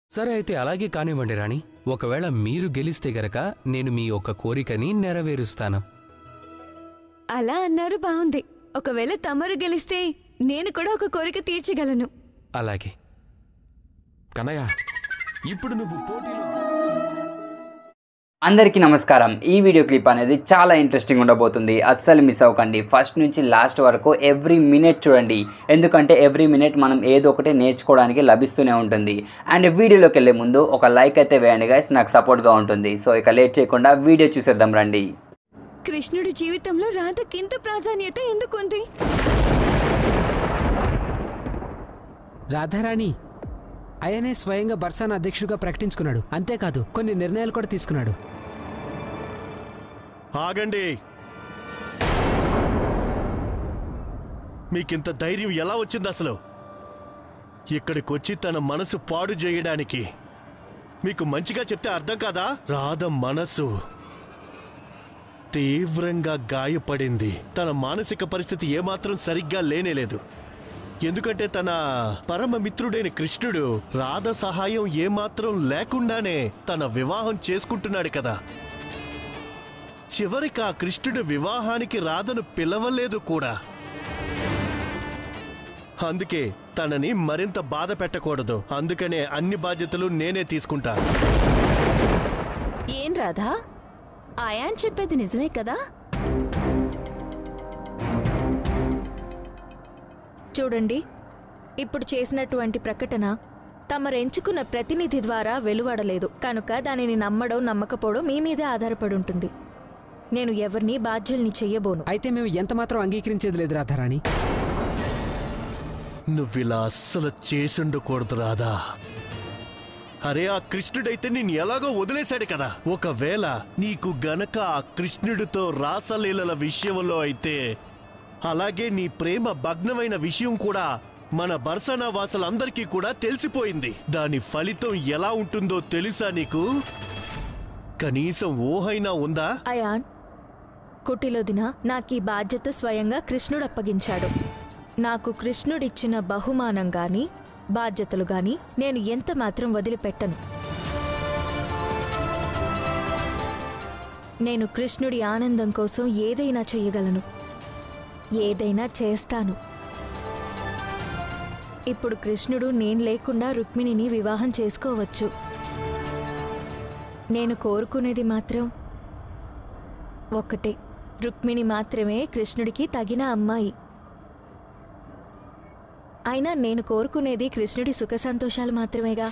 సరే అయితే అలాగే కానివ్వండి రాణి ఒకవేళ మీరు గెలిస్తే గనక నేను మీ యొక్క కోరికని నెరవేరుస్తాను అలా అన్నారు బాగుంది ఒకవేళ తమరు గెలిస్తే నేను కూడా ఒక కోరిక తీర్చగలను అలాగే కన్నయ్య ఇప్పుడు నువ్వు పోటీలో అందరికీ నమస్కారం ఈ వీడియో క్లిప్ అనేది చాలా ఇంట్రెస్టింగ్ ఉండబోతుంది అస్సలు మిస్ అవ్వకండి ఫస్ట్ నుంచి లాస్ట్ వరకు ఎవ్రీ మినిట్ చూడండి ఎందుకంటే ఎవ్రీ మినిట్ మనం ఏదో ఒకటి నేర్చుకోవడానికి లభిస్తూనే ఉంటుంది అండ్ వీడియోలోకి వెళ్ళే ముందు ఒక లైక్ అయితే వేయండి గైస్ నాకు సపోర్ట్గా ఉంటుంది సో ఇక లేట్ చేయకుండా వీడియో చూసేద్దాం రండి కృష్ణుడి జీవితంలో రాధకి ఇంత ప్రాధాన్యత ఎందుకుంది రాధారాణి ఆయనే స్వయంగా బర్సాన్ అధ్యక్షుడిగా ప్రకటించుకున్నాడు అంతేకాదు కొన్ని నిర్ణయాలు కూడా తీసుకున్నాడు ఆగండి మీకింత ధైర్యం ఎలా వచ్చింది అసలు ఇక్కడికొచ్చి తన మనసు పాడు చేయడానికి మీకు మంచిగా చెప్తే అర్థం కాదా రాధ మనసు తీవ్రంగా గాయపడింది తన మానసిక పరిస్థితి ఏమాత్రం సరిగ్గా లేనేలేదు ఎందుకంటే తన పరమ మిత్రుడైన కృష్ణుడు రాధ సహాయం ఏమాత్రం లేకుండానే తన వివాహం చేసుకుంటున్నాడు కదా చివరికి ఆ కృష్ణుడు వివాహానికి రాధను పిలవలేదు కూడా అందుకే తనని మరింత బాధ పెట్టకూడదు అందుకనే అన్ని బాధ్యతలు నేనే తీసుకుంటా ఏం రాధా ఆయాన్ చెప్పేది నిజమే కదా చూడండి ఇప్పుడు చేసినటువంటి ప్రకటన తమరెంచుకున్న ప్రతినిధి ద్వారా వెలువడలేదు కనుక దానిని నమ్మడం నమ్మకపోవడం మీ మీదే ఆధారపడి ఉంటుంది నేను ఎవరిని బాధ్యుల్ని చెయ్యబోను అయితే మేము ఎంత మాత్రం అంగీకరించేది లేదు రాధారాణి నువ్విలా అస్సలు చేసుండకూడదు రాదా అరే ఆ కృష్ణుడైతే నేను ఎలాగో వదిలేశాడు కదా ఒకవేళ నీకు గనక ఆ కృష్ణుడితో రాసలీలల విషయంలో అయితే అలాగే నీ ప్రేమ భగ్నమైన విషయం కూడా మన బర్సనా వాసులందరికీ కూడా తెలిసిపోయింది దాని ఫలితం ఎలా ఉంటుందో తెలుసా నీకు కనీసం ఊహైనా ఉందా అయాన్ కుటిలోదిన నాకు ఈ బాధ్యత స్వయంగా కృష్ణుడు అప్పగించాడు నాకు కృష్ణుడిచ్చిన బహుమానం గాని బాధ్యతలు గాని నేను ఎంత మాత్రం వదిలిపెట్టను నేను కృష్ణుడి ఆనందం కోసం ఏదైనా చెయ్యగలను ఏదైనా చేస్తాను ఇప్పుడు కృష్ణుడు నేను లేకుండా రుక్మిణిని వివాహం చేసుకోవచ్చు నేను కోరుకునేది మాత్రం ఒక్కటే రుక్మిణి మాత్రమే కృష్ణుడికి తగిన అమ్మాయి అయినా నేను కోరుకునేది కృష్ణుడి సుఖ సంతోషాలు మాత్రమేగా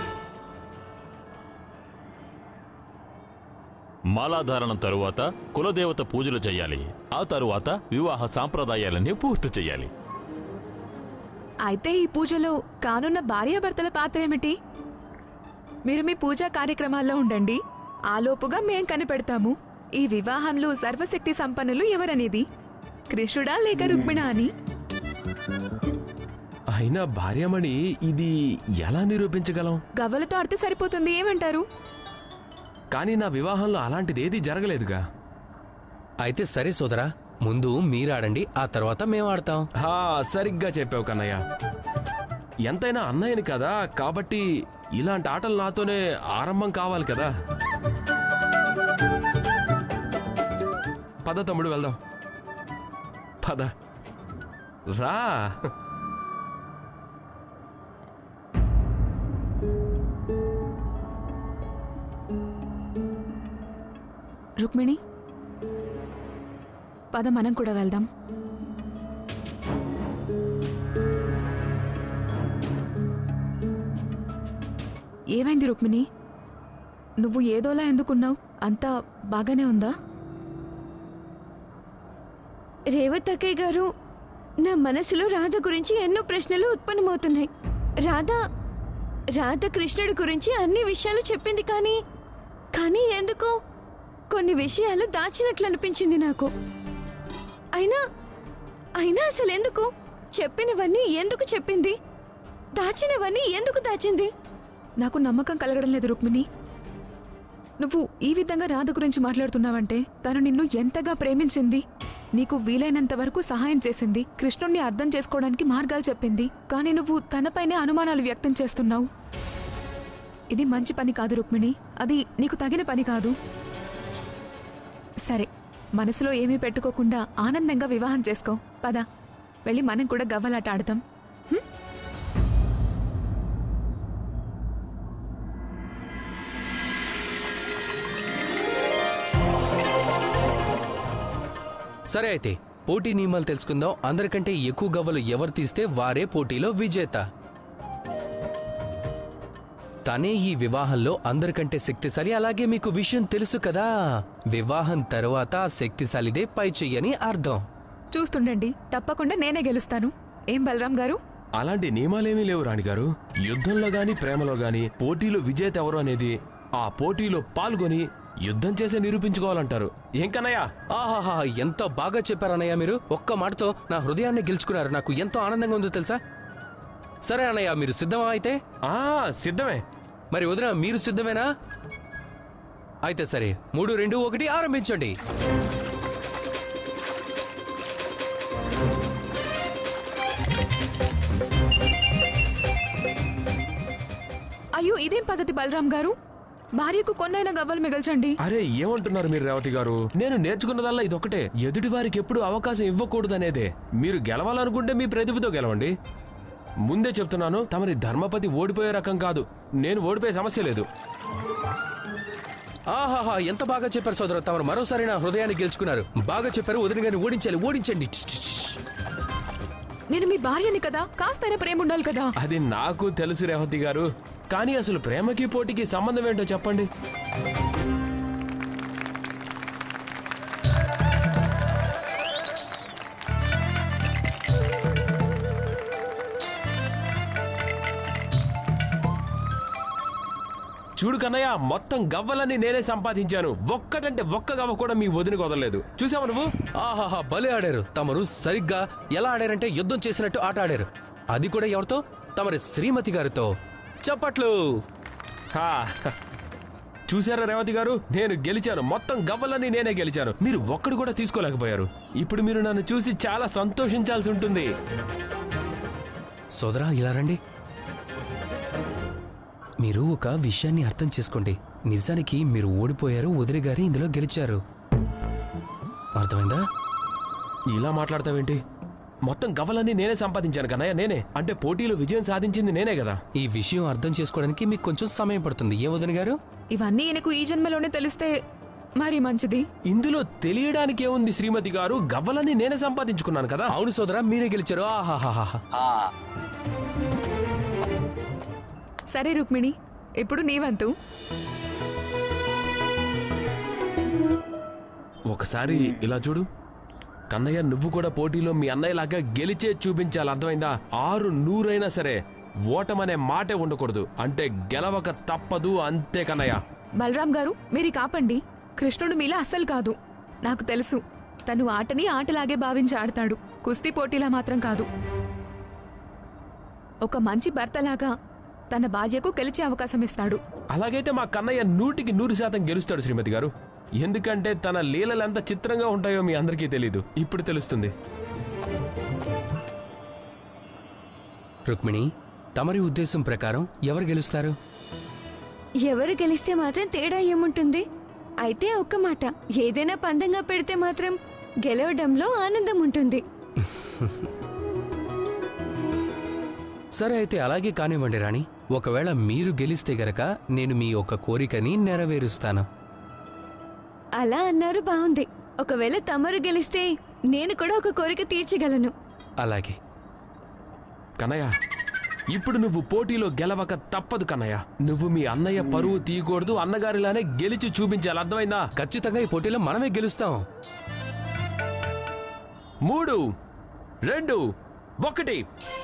మాలాధారణం తరువాత కులదేవత పూజలు చేయాలి ఆ తరువాత వివాహ సాంప్రదాయాలన్నీ పూర్తి చేయాలి అయితే ఈ పూజలో కానున్న భార్యాభర్తల పాత్ర ఏమిటి మీరు మీ పూజా కార్యక్రమాల్లో ఉండండి ఆలోపుగా మేం కనిపెడతాము ఈ వివాహంలో సర్వశక్తి సంపన్నులు ఎవరనేది కృష్ణుడా లేక రుక్మిణా అని అయినా భార్యమణి ఇది ఎలా నిరూపించగలం గవ్వలతో ఆడితే సరిపోతుంది ఏమంటారు కానీ నా వివాహంలో అలాంటిదేదీ జరగలేదుగా అయితే సరే సోదరా ముందు మీరాడండి ఆ తర్వాత మేము ఆడతాం హా సరిగ్గా చెప్పావు కన్నయ్య ఎంతైనా అన్నయ్యని కదా కాబట్టి ఇలాంటి ఆటలు నాతోనే ఆరంభం కావాలి కదా పద తమ్ముడు వెళ్దాం పద రా రుక్మిణి పద మనం కూడా వెళ్దాం ఏమైంది రుక్మిణి నువ్వు ఏదోలా ఎందుకున్నావు అంతా బాగానే ఉందా రేవతక్కయ్య గారు నా మనసులో రాధ గురించి ఎన్నో ప్రశ్నలు ఉత్పన్నమవుతున్నాయి రాధ రాధ కృష్ణుడి గురించి అన్ని విషయాలు చెప్పింది కానీ కానీ ఎందుకో కొన్ని విషయాలు దాచినట్లు అనిపించింది నాకు అయినా అయినా అసలు ఎందుకు చెప్పినవన్నీ ఎందుకు చెప్పింది దాచినవన్నీ ఎందుకు దాచింది నాకు నమ్మకం కలగడం లేదు రుక్మిణి నువ్వు ఈ విధంగా రాధ గురించి మాట్లాడుతున్నావంటే తను నిన్ను ఎంతగా ప్రేమించింది నీకు వీలైనంత వరకు సహాయం చేసింది కృష్ణుణ్ణి అర్థం చేసుకోవడానికి మార్గాలు చెప్పింది కానీ నువ్వు తనపైనే అనుమానాలు వ్యక్తం చేస్తున్నావు ఇది మంచి పని కాదు రుక్మిణి అది నీకు తగిన పని కాదు సరే మనసులో ఏమీ పెట్టుకోకుండా ఆనందంగా వివాహం చేసుకో పద వెళ్ళి మనం కూడా గవ్వలాట ఆడతాం సరే అయితే పోటీ నియమాలు తెలుసుకుందాం అందరికంటే ఎక్కువ గవ్వలు ఎవరు తీస్తే వారే పోటీలో విజేత తనే ఈ వివాహంలో అందరికంటే శక్తిశాలి అలాగే మీకు విషయం తెలుసు కదా వివాహం తర్వాత ఆ శక్తిశాలిదే పై చెయ్యని అర్థం చూస్తుండండి తప్పకుండా నేనే గెలుస్తాను ఏం బలరాం గారు అలాంటి నియమాలేమీ లేవు రాణిగారు యుద్ధంలో గాని ప్రేమలో గాని పోటీలో విజేత ఎవరు అనేది ఆ పోటీలో పాల్గొని యుద్ధం చేసే నిరూపించుకోవాలంటారు ఏం కన్నయ్యా ఆహాహా ఎంత బాగా చెప్పారన్నయ్య మీరు ఒక్క మాటతో నా హృదయాన్ని గెలుచుకున్నారు నాకు ఎంతో ఆనందంగా ఉందో తెలుసా సరే అన్నయ్య మీరు సిద్ధమా అయితే ఆ సిద్ధమే మరి వదిన మీరు సిద్ధమేనా అయితే సరే మూడు రెండు ఒకటి ఆరంభించండి అయ్యో ఇదేం పద్ధతి బలరాం గారు భార్యకు కొన్నైనా గవ్వలు మిగల్చండి అరే ఏమంటున్నారు మీరు రేవతి గారు నేను నేర్చుకున్నదల్లా ఇదొకటే ఎదుటి వారికి ఎప్పుడు అవకాశం ఇవ్వకూడదనేదే మీరు గెలవాలనుకుంటే మీ ప్రతిభతో గెలవండి ముందే చెప్తున్నాను తమరి ధర్మపతి ఓడిపోయే రకం కాదు నేను ఓడిపోయే సమస్య లేదు ఆహాహా ఎంత బాగా చెప్పారు సోదరు తమరు మరోసారి నా హృదయాన్ని గెలుచుకున్నారు బాగా చెప్పారు వదిన గారిని ఓడించాలి ఓడించండి టిష్ టిష్ టిష్. నేను మీ భార్యని కదా కాస్తైనా ప్రేమ ఉండాలి కదా అది నాకు తెలుసు రేవతి గారు కానీ అసలు ప్రేమకి పోటీకి సంబంధం ఏంటో చెప్పండి చూడు కన్నయ్య మొత్తం గవ్వలన్నీ నేనే సంపాదించాను ఒక్కటంటే ఒక్క గవ్వ కూడా మీ వదిన వదలలేదు చూసావా నువ్వు ఆహాహా భలే ఆడారు తమరు సరిగ్గా ఎలా ఆడారంటే యుద్ధం చేసినట్టు ఆట ఆడారు అది కూడా ఎవరితో తమరి శ్రీమతి గారితో చప్పట్లు హా. చూసారా రేవతి గారు నేను గెలిచాను మొత్తం గవ్వలన్నీ నేనే గెలిచాను మీరు ఒక్కడు కూడా తీసుకోలేకపోయారు ఇప్పుడు మీరు నన్ను చూసి చాలా సంతోషించాల్సి ఉంటుంది సోదరా ఇలా రండి మీరు ఒక విషయాన్ని అర్థం చేసుకోండి నిజానికి మీరు ఓడిపోయారు వదిలి గారి ఇందులో గెలిచారు అర్థమైందా ఇలా మాట్లాడతావేంటి మొత్తం గవ్వలన్నీ నేనే సంపాదించాను కన్నయ్య నేనే అంటే పోటీలో విజయం సాధించింది నేనే కదా ఈ విషయం అర్థం చేసుకోవడానికి మీకు కొంచెం సమయం పడుతుంది ఏ వదిన గారు ఇవన్నీ ఈయనకు ఈ జన్మలోనే తెలిస్తే మరి మంచిది ఇందులో తెలియడానికి ఏముంది శ్రీమతి గారు గవ్వలన్నీ నేనే సంపాదించుకున్నాను కదా అవును సోదరా మీరే గెలిచారు ఆహాహాహా సరే రుక్మిణి ఇప్పుడు నీ వంతు ఒకసారి ఇలా చూడు కన్నయ్య నువ్వు కూడా పోటీలో మీ అన్నయ్యలాగా గెలిచే చూపించాలి అర్థమైందా ఆరు నూరైనా సరే ఓటమనే మాటే ఉండకూడదు అంటే గెలవక తప్పదు అంతే కన్నయ్య బలరాం గారు మీరు కాపండి కృష్ణుడు మీలా అస్సలు కాదు నాకు తెలుసు తను ఆటని ఆటలాగే భావించి ఆడతాడు కుస్తీ పోటీలా మాత్రం కాదు ఒక మంచి భర్తలాగా తన భార్యకు గెలిచే అవకాశం ఇస్తాడు అలాగైతే మా కన్నయ్య నూటికి నూరు శాతం గెలుస్తాడు శ్రీమతి గారు ఎందుకంటే తన లీలలు ఎంత చిత్రంగా ఉంటాయో మీ అందరికీ తెలీదు ఇప్పుడు తెలుస్తుంది రుక్మిణి తమరి ఉద్దేశం ప్రకారం ఎవరు గెలుస్తారు ఎవరు గెలిస్తే మాత్రం తేడా ఏముంటుంది అయితే ఒక్క మాట ఏదైనా పందంగా పెడితే మాత్రం గెలవడంలో ఆనందం ఉంటుంది సరే అయితే అలాగే కానివ్వండి రాణి ఒకవేళ మీరు గెలిస్తే గనక నేను మీ యొక్క కోరికని నెరవేరుస్తాను అలా అన్నారు బాగుంది ఒకవేళ తమరు గెలిస్తే నేను కూడా ఒక కోరిక తీర్చగలను అలాగే కన్నయ్య ఇప్పుడు నువ్వు పోటీలో గెలవక తప్పదు కన్నయ్య నువ్వు మీ అన్నయ్య పరువు తీయకూడదు అన్నగారిలానే గెలిచి చూపించాలి అర్థమైందా ఖచ్చితంగా ఈ పోటీలో మనమే గెలుస్తాం మూడు రెండు ఒకటి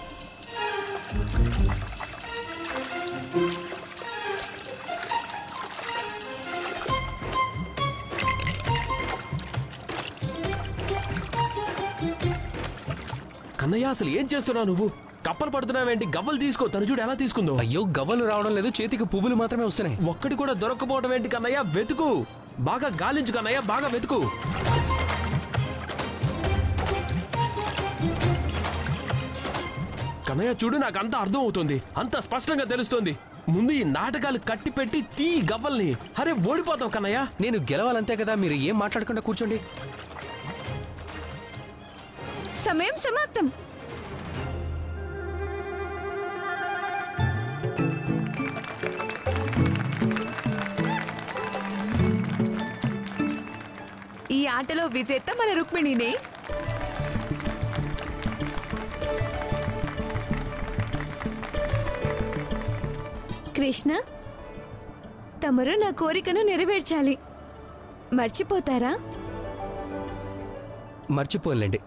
కన్నయ్య అసలు ఏం చేస్తున్నావు నువ్వు కప్పలు పడుతున్నావేంటి గవ్వలు తీసుకో తను చూడు ఎలా తీసుకుందో అయ్యో గవ్వలు రావడం లేదు చేతికి పువ్వులు మాత్రమే వస్తున్నాయి ఒక్కటి కూడా దొరకపోవడం ఏంటి కన్నయ్య వెతుకు బాగా గాలించు కన్నయ్య బాగా వెతుకు కన్నయ్య చూడు నాకు అంత అర్థం అవుతుంది అంత స్పష్టంగా తెలుస్తుంది ముందు ఈ నాటకాలు కట్టి పెట్టి తీ గవ్వల్ని అరే ఓడిపోతావు కన్నయ్య నేను గెలవాలంతే కదా మీరు ఏం మాట్లాడకుండా కూర్చోండి సమయం సమాప్తం ఈ ఆటలో విజేత మన రుక్మిణినే కృష్ణ తమరు నా కోరికను నెరవేర్చాలి మర్చిపోతారా మర్చిపోలేండి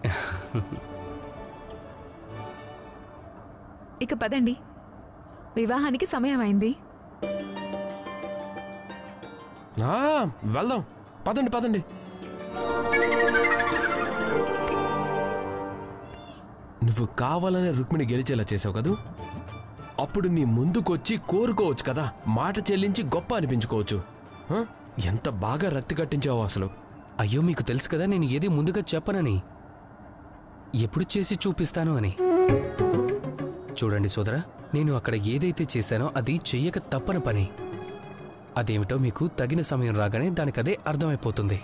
ఇక పదండి వివాహానికి సమయం అయింది ఆ, వెళ్దాం పదండి పదండి నువ్వు కావాలనే రుక్మిణి గెలిచేలా చేసావు కదూ అప్పుడు నీ ముందుకొచ్చి కోరుకోవచ్చు కదా మాట చెల్లించి గొప్ప అనిపించుకోవచ్చు ఆ? ఎంత బాగా రక్తి కట్టించావు అసలు అయ్యో మీకు తెలుసు కదా నేను ఏది ముందుగా చెప్పనని ఎప్పుడు చేసి చూపిస్తాను అని చూడండి సోదరా నేను అక్కడ ఏదైతే చేశానో అది చెయ్యక తప్పని పని అదేమిటో మీకు తగిన సమయం రాగానే దానికదే అర్థమైపోతుంది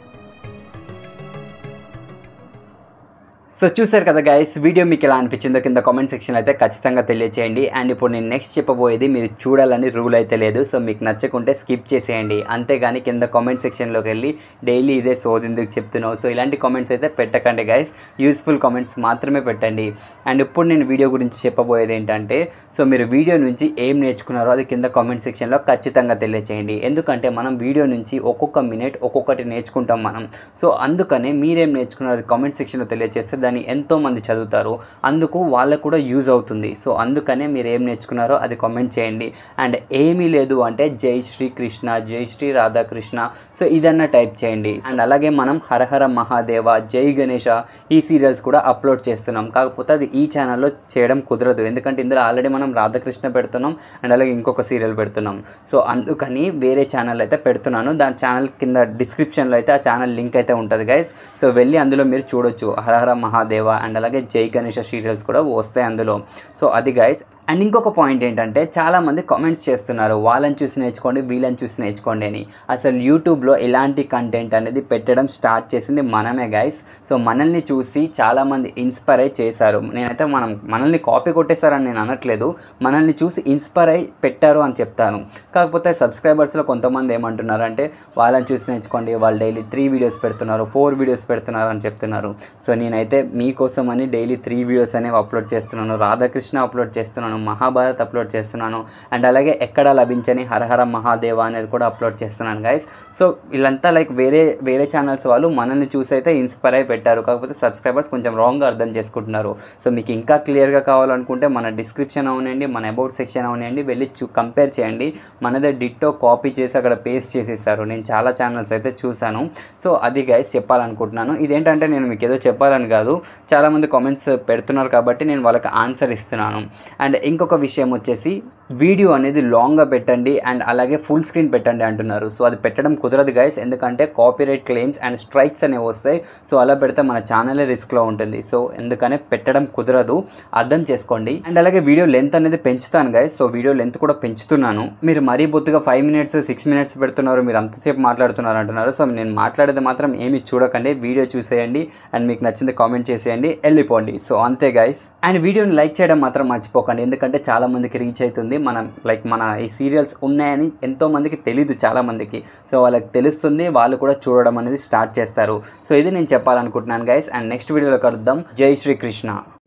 సో చూసారు కదా గైస్ వీడియో మీకు ఎలా అనిపించిందో కింద కామెంట్ సెక్షన్ అయితే ఖచ్చితంగా తెలియచేయండి అండ్ ఇప్పుడు నేను నెక్స్ట్ చెప్పబోయేది మీరు చూడాలని రూల్ అయితే లేదు సో మీకు నచ్చకుంటే స్కిప్ చేసేయండి అంతేగాని కింద కామెంట్ సెక్షన్లోకి వెళ్ళి డైలీ ఇదే సోది ఎందుకు చెప్తున్నావు సో ఇలాంటి కామెంట్స్ అయితే పెట్టకండి గైస్ యూస్ఫుల్ కామెంట్స్ మాత్రమే పెట్టండి అండ్ ఇప్పుడు నేను వీడియో గురించి చెప్పబోయేది ఏంటంటే సో మీరు వీడియో నుంచి ఏం నేర్చుకున్నారో అది కింద కామెంట్ సెక్షన్లో ఖచ్చితంగా తెలియచేయండి ఎందుకంటే మనం వీడియో నుంచి ఒక్కొక్క మినిట్ ఒక్కొక్కటి నేర్చుకుంటాం మనం సో అందుకనే మీరేం నేర్చుకున్నారో అది కామెంట్ సెక్షన్లో తెలియజేస్తే దాన్ని ఎంతో మంది చదువుతారు అందుకు వాళ్ళకు కూడా యూజ్ అవుతుంది సో అందుకనే మీరు ఏం నేర్చుకున్నారో అది కామెంట్ చేయండి అండ్ ఏమీ లేదు అంటే జై శ్రీ కృష్ణ జై శ్రీ రాధాకృష్ణ సో ఇదన్నా టైప్ చేయండి అండ్ అలాగే మనం హరహర మహాదేవ జై గణేష ఈ సీరియల్స్ కూడా అప్లోడ్ చేస్తున్నాం కాకపోతే అది ఈ ఛానల్లో చేయడం కుదరదు ఎందుకంటే ఇందులో ఆల్రెడీ మనం రాధాకృష్ణ పెడుతున్నాం అండ్ అలాగే ఇంకొక సీరియల్ పెడుతున్నాం సో అందుకని వేరే ఛానల్ అయితే పెడుతున్నాను దాని ఛానల్ కింద డిస్క్రిప్షన్లో అయితే ఆ ఛానల్ లింక్ అయితే ఉంటుంది గైస్ సో వెళ్ళి అందులో మీరు చూడొచ్చు హరహర మహాదేవ అండ్ అలాగే జై గణేష సీరియల్స్ కూడా వస్తాయి అందులో సో అది గైస్ అండ్ ఇంకొక పాయింట్ ఏంటంటే చాలామంది కామెంట్స్ చేస్తున్నారు వాళ్ళని చూసి నేర్చుకోండి వీళ్ళని చూసి నేర్చుకోండి అని అసలు యూట్యూబ్లో ఇలాంటి కంటెంట్ అనేది పెట్టడం స్టార్ట్ చేసింది మనమే గైస్ సో మనల్ని చూసి చాలామంది ఇన్స్పైర్ అయి చేశారు నేనైతే మనం మనల్ని కాపీ కొట్టేశారని నేను అనట్లేదు మనల్ని చూసి ఇన్స్పైర్ అయి పెట్టారు అని చెప్తాను కాకపోతే సబ్స్క్రైబర్స్లో కొంతమంది ఏమంటున్నారంటే వాళ్ళని చూసి నేర్చుకోండి వాళ్ళు డైలీ త్రీ వీడియోస్ పెడుతున్నారు ఫోర్ వీడియోస్ పెడుతున్నారు అని చెప్తున్నారు సో నేనైతే మీకోసం అని డైలీ త్రీ వీడియోస్ అనేవి అప్లోడ్ చేస్తున్నాను రాధాకృష్ణ అప్లోడ్ చేస్తున్నాను మహాభారత్ అప్లోడ్ చేస్తున్నాను అండ్ అలాగే ఎక్కడ లభించని హరహర మహాదేవ అనేది కూడా అప్లోడ్ చేస్తున్నాను గైస్ సో వీళ్ళంతా లైక్ వేరే వేరే ఛానల్స్ వాళ్ళు మనల్ని చూసి అయితే ఇన్స్పైర్ అయి పెట్టారు కాకపోతే సబ్స్క్రైబర్స్ కొంచెం రాంగ్గా అర్థం చేసుకుంటున్నారు సో మీకు ఇంకా క్లియర్గా కావాలనుకుంటే మన డిస్క్రిప్షన్ అవునండి మన అబౌట్ సెక్షన్ అవునండి వెళ్ళి చూ కంపేర్ చేయండి మనదే డిట్టో కాపీ చేసి అక్కడ పేస్ట్ చేసేసారు నేను చాలా ఛానల్స్ అయితే చూశాను సో అది గైస్ చెప్పాలనుకుంటున్నాను ఇదేంటంటే నేను మీకు ఏదో చెప్పాలని కాదు చాలామంది కామెంట్స్ పెడుతున్నారు కాబట్టి నేను వాళ్ళకి ఆన్సర్ ఇస్తున్నాను అండ్ ఇంకొక విషయం వచ్చేసి వీడియో అనేది లాంగ్గా పెట్టండి అండ్ అలాగే ఫుల్ స్క్రీన్ పెట్టండి అంటున్నారు సో అది పెట్టడం కుదరదు గైస్ ఎందుకంటే కాపీరైట్ క్లెయిమ్స్ అండ్ స్ట్రైక్స్ అనేవి వస్తాయి సో అలా పెడితే మన ఛానలే రిస్క్లో ఉంటుంది సో ఎందుకనే పెట్టడం కుదరదు అర్థం చేసుకోండి అండ్ అలాగే వీడియో లెంత్ అనేది పెంచుతాను గైస్ సో వీడియో లెంత్ కూడా పెంచుతున్నాను మీరు మరీ బొత్తుగా ఫైవ్ మినిట్స్ సిక్స్ మినిట్స్ పెడుతున్నారు మీరు అంతసేపు మాట్లాడుతున్నారు అంటున్నారు సో నేను మాట్లాడేది మాత్రం ఏమి చూడకండి వీడియో చూసేయండి అండ్ మీకు నచ్చింది కామెంట్ చేసేయండి వెళ్ళిపోండి సో అంతే గైస్ అండ్ వీడియోని లైక్ చేయడం మాత్రం మర్చిపోకండి ఎందుకంటే చాలా మందికి రీచ్ అవుతుంది మనం లైక్ మన ఈ సీరియల్స్ ఉన్నాయని ఎంతో మందికి తెలీదు చాలా మందికి సో వాళ్ళకి తెలుస్తుంది వాళ్ళు కూడా చూడడం అనేది స్టార్ట్ చేస్తారు సో ఇది నేను చెప్పాలనుకుంటున్నాను గైస్ అండ్ నెక్స్ట్ వీడియోలో కలుద్దాం జై శ్రీకృష్ణ